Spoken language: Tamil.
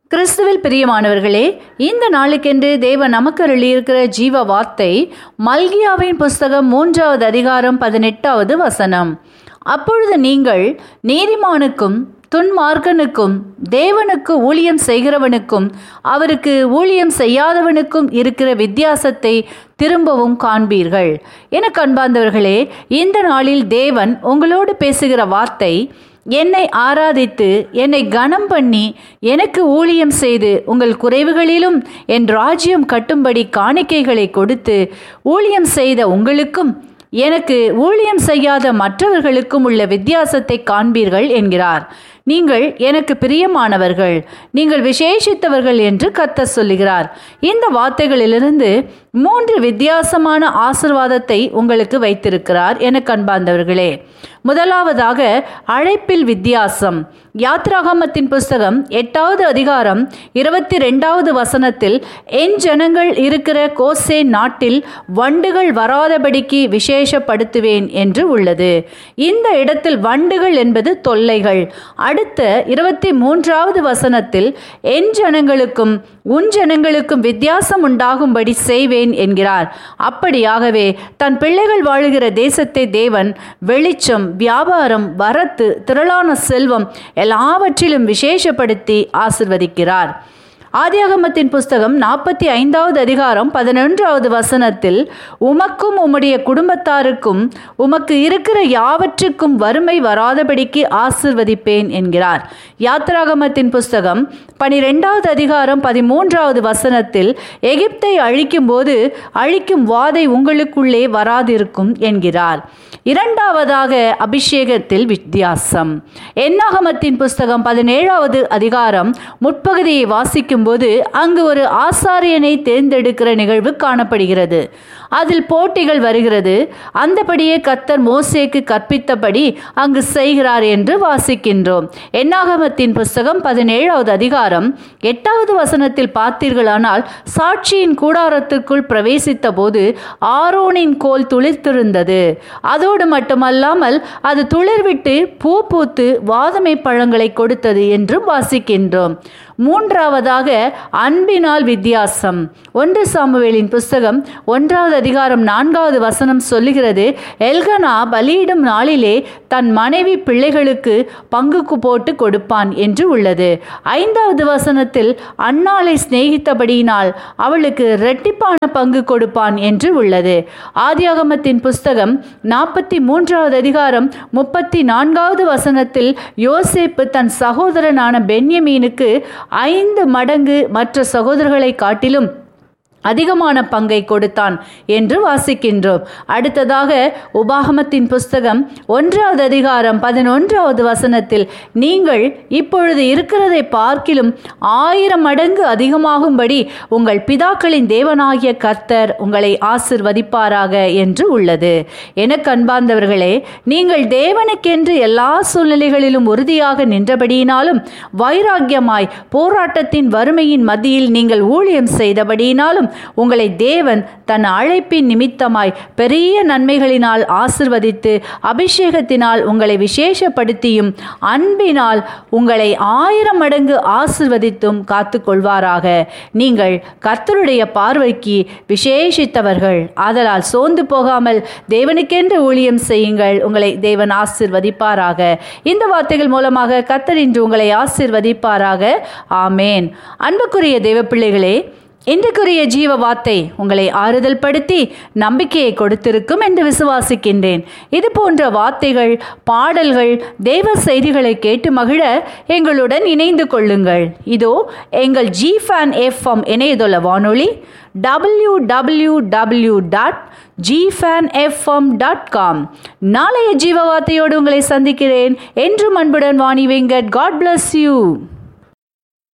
கிறிஸ்துவில் பிரியமானவர்களே இந்த நாளுக்கென்று தேவன் நமக்கு அருளியிருக்கிற ஜீவ வார்த்தை மல்கியாவின் புஸ்தகம் மூன்றாவது அதிகாரம் பதினெட்டாவது வசனம் அப்பொழுது நீங்கள் நீதிமானுக்கும் துன்மார்க்கனுக்கும் தேவனுக்கு ஊழியம் செய்கிறவனுக்கும் அவருக்கு ஊழியம் செய்யாதவனுக்கும் இருக்கிற வித்தியாசத்தை திரும்பவும் காண்பீர்கள் என கண்பார்ந்தவர்களே இந்த நாளில் தேவன் உங்களோடு பேசுகிற வார்த்தை என்னை ஆராதித்து என்னை கனம் பண்ணி எனக்கு ஊழியம் செய்து உங்கள் குறைவுகளிலும் என் ராஜ்யம் கட்டும்படி காணிக்கைகளை கொடுத்து ஊழியம் செய்த உங்களுக்கும் எனக்கு ஊழியம் செய்யாத மற்றவர்களுக்கும் உள்ள வித்தியாசத்தை காண்பீர்கள் என்கிறார் நீங்கள் எனக்கு பிரியமானவர்கள் நீங்கள் விசேஷித்தவர்கள் என்று கத்த சொல்லுகிறார் இந்த வார்த்தைகளிலிருந்து மூன்று வித்தியாசமான ஆசிர்வாதத்தை உங்களுக்கு வைத்திருக்கிறார் என கண்பார்ந்தவர்களே முதலாவதாக அழைப்பில் வித்தியாசம் யாத்ராகமத்தின் புஸ்தகம் எட்டாவது அதிகாரம் இருபத்தி ரெண்டாவது வசனத்தில் என் ஜனங்கள் இருக்கிற கோசே நாட்டில் வண்டுகள் வராதபடிக்கு விசேஷப்படுத்துவேன் என்று உள்ளது இந்த இடத்தில் வண்டுகள் என்பது தொல்லைகள் அடுத்த இருபத்தி மூன்றாவது வசனத்தில் என் ஜனங்களுக்கும் உன் ஜனங்களுக்கும் வித்தியாசம் உண்டாகும்படி செய்வேன் என்கிறார் அப்படியாகவே தன் பிள்ளைகள் வாழுகிற தேசத்தை தேவன் வெளிச்சம் வியாபாரம் வரத்து திரளான செல்வம் எல்லாவற்றிலும் விசேஷப்படுத்தி ஆசிர்வதிக்கிறார் ஆதியாகமத்தின் புஸ்தகம் நாற்பத்தி ஐந்தாவது அதிகாரம் பதினொன்றாவது வசனத்தில் உமக்கும் உம்முடைய குடும்பத்தாருக்கும் உமக்கு இருக்கிற யாவற்றுக்கும் வறுமை வராதபடிக்கு ஆசிர்வதிப்பேன் என்கிறார் யாத்ராகமத்தின் புஸ்தகம் பனிரெண்டாவது அதிகாரம் பதிமூன்றாவது வசனத்தில் எகிப்தை அழிக்கும்போது அழிக்கும் வாதை உங்களுக்குள்ளே வராதிருக்கும் என்கிறார் இரண்டாவதாக அபிஷேகத்தில் வித்தியாசம் என்னாகமத்தின் புஸ்தகம் பதினேழாவது அதிகாரம் முற்பகுதியை வாசிக்கும் போது அங்கு ஒரு ஆசாரியனை தேர்ந்தெடுக்கிற நிகழ்வு காணப்படுகிறது அதில் போட்டிகள் வருகிறது அந்தபடியே கத்தர் மோசேக்கு கற்பித்தபடி அங்கு செய்கிறார் என்று வாசிக்கின்றோம் என்னாகமத்தின் புஸ்தகம் பதினேழாவது அதிகாரம் எட்டாவது வசனத்தில் பார்த்தீர்களானால் சாட்சியின் கூடாரத்திற்குள் பிரவேசித்த போது ஆரோனின் கோல் துளிர்த்திருந்தது அதோடு மட்டுமல்லாமல் அது துளிர்விட்டு பூ பூத்து வாதமை பழங்களை கொடுத்தது என்றும் வாசிக்கின்றோம் மூன்றாவதாக அன்பினால் வித்தியாசம் ஒன்று சாமுவேலின் புஸ்தகம் ஒன்றாவது அதிகாரம் நான்காவது வசனம் சொல்லுகிறது எல்கனா பலியிடும் நாளிலே தன் மனைவி பிள்ளைகளுக்கு பங்குக்கு போட்டு கொடுப்பான் என்று உள்ளது ஐந்தாவது வசனத்தில் அன்னாளை சிநேகித்தபடியினால் அவளுக்கு இரட்டிப்பான பங்கு கொடுப்பான் என்று உள்ளது ஆதியாகமத்தின் புஸ்தகம் நாற்பத்தி மூன்றாவது அதிகாரம் முப்பத்தி நான்காவது வசனத்தில் யோசேப்பு தன் சகோதரனான பென்யமீனுக்கு ஐந்து மடங்கு மற்ற சகோதரர்களை காட்டிலும் அதிகமான பங்கை கொடுத்தான் என்று வாசிக்கின்றோம் அடுத்ததாக உபாகமத்தின் புஸ்தகம் ஒன்றாவது அதிகாரம் பதினொன்றாவது வசனத்தில் நீங்கள் இப்பொழுது இருக்கிறதை பார்க்கிலும் ஆயிரம் மடங்கு அதிகமாகும்படி உங்கள் பிதாக்களின் தேவனாகிய கர்த்தர் உங்களை ஆசிர்வதிப்பாராக என்று உள்ளது என கண்பார்ந்தவர்களே நீங்கள் தேவனுக்கென்று எல்லா சூழ்நிலைகளிலும் உறுதியாக நின்றபடியினாலும் வைராக்கியமாய் போராட்டத்தின் வறுமையின் மத்தியில் நீங்கள் ஊழியம் செய்தபடியினாலும் உங்களை தேவன் தன் அழைப்பின் நிமித்தமாய் பெரிய நன்மைகளினால் ஆசிர்வதித்து அபிஷேகத்தினால் உங்களை விசேஷப்படுத்தியும் அன்பினால் உங்களை ஆயிரம் மடங்கு ஆசிர்வதித்தும் காத்து கொள்வாராக நீங்கள் கர்த்தருடைய பார்வைக்கு விசேஷித்தவர்கள் ஆதலால் சோர்ந்து போகாமல் தேவனுக்கென்று ஊழியம் செய்யுங்கள் உங்களை தேவன் ஆசிர்வதிப்பாராக இந்த வார்த்தைகள் மூலமாக கர்த்தர் இன்று உங்களை ஆசிர்வதிப்பாராக ஆமேன் அன்புக்குரிய தேவ பிள்ளைகளே இன்றைக்குரிய ஜீவ வார்த்தை உங்களை ஆறுதல் படுத்தி நம்பிக்கையை கொடுத்திருக்கும் என்று விசுவாசிக்கின்றேன் இது போன்ற வார்த்தைகள் பாடல்கள் தேவ செய்திகளை கேட்டு மகிழ எங்களுடன் இணைந்து கொள்ளுங்கள் இதோ எங்கள் ஜி ஃபேன் எஃப்எம் இணையதள வானொலி W W W dot G fan FM dot com நாளைய ஜீவ வார்த்தையோடு உங்களை சந்திக்கிறேன் என்றும் அன்புடன் Vani Venkat God bless you